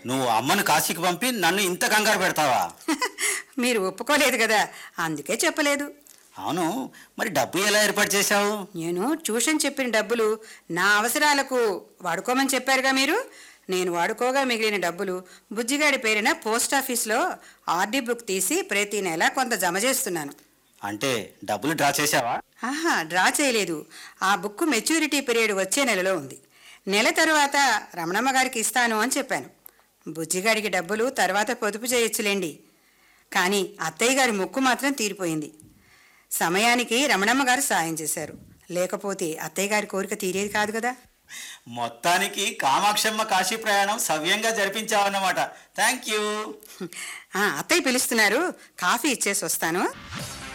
నువ్వు అమ్మను కాశీకి పంపి నన్ను ఇంత కంగారు పెడతావా మీరు ఒప్పుకోలేదు కదా అందుకే చెప్పలేదు అవును మరి డబ్బు ఎలా ఏర్పాటు చేశావు నేను ట్యూషన్ చెప్పిన డబ్బులు నా అవసరాలకు వాడుకోమని చెప్పారుగా మీరు నేను వాడుకోగా మిగిలిన డబ్బులు బుజ్జిగాడి పేరిన పోస్ట్ ఆఫీస్లో ఆర్డీ బుక్ తీసి ప్రతి నెల కొంత జమ చేస్తున్నాను అంటే డబ్బులు డ్రా చేశావా ఆహా డ్రా చేయలేదు ఆ బుక్ మెచ్యూరిటీ పీరియడ్ వచ్చే నెలలో ఉంది నెల తరువాత రమణమ్మ గారికి ఇస్తాను అని చెప్పాను బుజ్జిగాడికి డబ్బులు తర్వాత పొదుపు చేయొచ్చులేండి కానీ అత్తయ్య గారి ముక్కు మాత్రం తీరిపోయింది సమయానికి రమణమ్మ గారు సాయం చేశారు లేకపోతే అత్తయ్య గారి కోరిక తీరేది కాదు కదా మొత్తానికి కామాక్షమ్మ కాశీ ప్రయాణం సవ్యంగా జరిపించావన్నమాట థ్యాంక్ యూ ఆ, అత్తయ్య పిలుస్తున్నారు కాఫీ ఇచ్చేసి వస్తాను